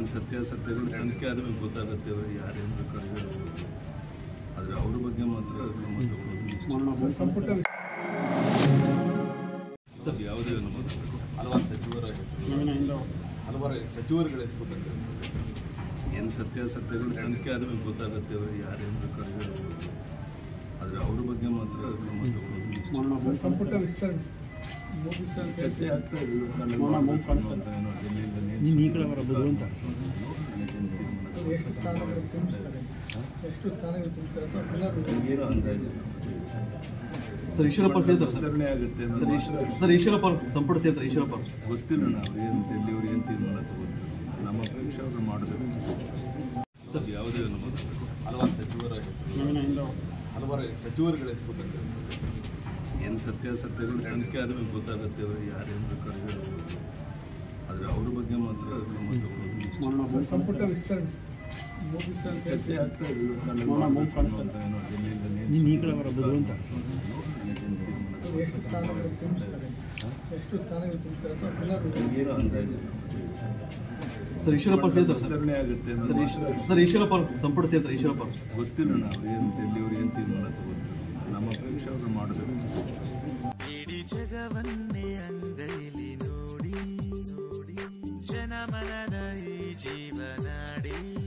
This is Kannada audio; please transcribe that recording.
ಏನು ಸತ್ಯಾಸತ್ಯಗಳು ತನಿಖೆ ಆದಮೇಲೆ ಗೊತ್ತಾಗುತ್ತೆ ಅವರು ಯಾರೇನು ಬೇಕಾದ್ರೂ ಹೇಳ್ಬೋದು ಆದರೆ ಅವ್ರ ಬಗ್ಗೆ ಮಾತ್ರ ನಮ್ಮ ತಗೊಳ್ಳೋದು ಸಂಪುಟ ಅದು ಯಾವುದೇ ನಮ್ಮದು ಹಲವಾರು ಸಚಿವರ ಹೆಸರು ಹಲವಾರು ಸಚಿವರುಗಳ ಹೆಸರು ಬಂದಿದೆ ಏನು ಸತ್ಯಾಸತ್ಯಗಳು ತನಿಖೆ ಆದಮೇಲೆ ಗೊತ್ತಾಗುತ್ತೆ ಅವರು ಯಾರೇನು ಬೇಕಾದ್ರೂ ಹೇಳ್ಬೋದು ಆದರೆ ಅವ್ರ ಬಗ್ಗೆ ಮಾತ್ರ ನಮ್ಮ ತಗೊಳ್ಳೋದು ಸಂಪುಟ ವಿಸ್ತರಣೆ ಮುಗಿಸಲು ಚರ್ಚೆ ಆಗ್ತಾ ಇದೆ ಇವತ್ತು ನೋಡೋಣ, ನಾನು ಮೂಗ್ ಕಾಣಿಸ್ತಾ ಇದೆ. ಏನೋ ಡೆಲ್ಲಿಯಿಂದ ನೇಮಕ ನೀನು ಈ ಕಡೆ ಬರಬಹುದು ಅಂತ ಎಷ್ಟು ಸ್ಥಾನಗಳು ತುಂಬಿಸ್ತಾರೆ ಎಷ್ಟು ಸ್ಥಾನಗಳು ತುಂಬಿಸ್ತಾರೆ ಅಥವಾ ಪುನರ್ ಏನೋ ಅಂದಾಜು ಸರ್ ಈಶ್ವರಪ್ಪ ಸೇರ್ತಾರೆ ಸರ್ ವಿಸ್ತರಣೆ ಆಗುತ್ತೆ ಅನ್ನೋದು ಸರ್ ಈಶ್ವರ ಸರ್ ಈಶ್ವರಪ್ಪ ಅವ್ರು ಸಂಪುಟ ಸೇರ್ತಾರೆ ಈಶ್ವರಪ್ಪ ಅವ್ರು. ಗೊತ್ತಿಲ್ಲ ನಾವು ಏನು ಡೆಲ್ಲಿಯವ್ರು ಏನು ತೀರ್ಮಾನ ತಗೋತೀವಿ ನಮ್ಮ ಪರೀಕ್ಷೆ ಅವರು ಮಾಡಬೇಕು ಅದು ಯಾವುದೇ ನಮ್ಮದು ಹಲವಾರು ಸಚಿವರ ಹೆಸರು ಹಲವಾರು ಸಚಿವರುಗಳ ಹೆಸರು ಬಂದಿದೆ ಏನು ಸತ್ಯಾಸತ್ಯಗಳು ತನಿಖೆ ಆದಮೇಲೆ ಗೊತ್ತಾಗುತ್ತೆ ಅವರು ಯಾರೇನು ಬೇಕಾದ್ರೂ ಹೇಳ್ಬೋದು ಆದರೆ ಅವ್ರ ಬಗ್ಗೆ ಮಾತ್ರ ನಮ್ಮ ತಗೊಳ್ಳೋದು ಸಂಪುಟ ವಿಸ್ತರಣೆ ಮುಗಿಸಲು ಚರ್ಚೆ ಆಗ್ತಾ ಇದೆ ಇವತ್ತು ನಾನು ನೋಡೋಣ, ಮೂಗ್ ಕಾಣಿಸ್ತಾ ಇದೆ. ಏನೋ ಡೆಲ್ಲಿಯಿಂದ ನೇಮಕ ನೀನು ಈ ಕಡೆ ಬರಬಹುದು ಅಂತ ಎಷ್ಟು ಸ್ಥಾನಗಳು ತುಂಬಿಸ್ತಾರೆ ಎಷ್ಟು ಸ್ಥಾನಗಳು ತುಂಬಿಸ್ತಾರೆ ಅಥವಾ ಪುನರ್ ಏನೋ ಅಂದಾಜು ಸರ್ ಈಶ್ವರಪ್ಪ ಸೇರ್ತಾರೆ ಸರ್ ವಿಸ್ತರಣೆ ಆಗುತ್ತೆ ಸರ್ ಅನ್ನೋದು ಈಶ್ವರ ಸರ್ ಈಶ್ವರಪ್ಪ ಅವ್ರು ಸಂಪುಟ ಸೇರ್ತಾರೆ ಈಶ್ವರಪ್ಪ ಅವ್ರು. ಗೊತ್ತಿಲ್ಲ ನಾವು ಏನು ಡೆಲ್ಲಿಯವ್ರು ಏನು ತೀರ್ಮಾನ ತಗೋತೀವಿ ನಮ್ಮ ಪರೀಕ್ಷೆ ಅವರು ಮಾಡಬೇಕು ಇಡೀ ಜಗವನ್ನೇ ಅಂಗೈಲಿ ನೋಡಿ ನೋಡಿ ಜನಮನದ ಈ ಜೀವನಾಡಿ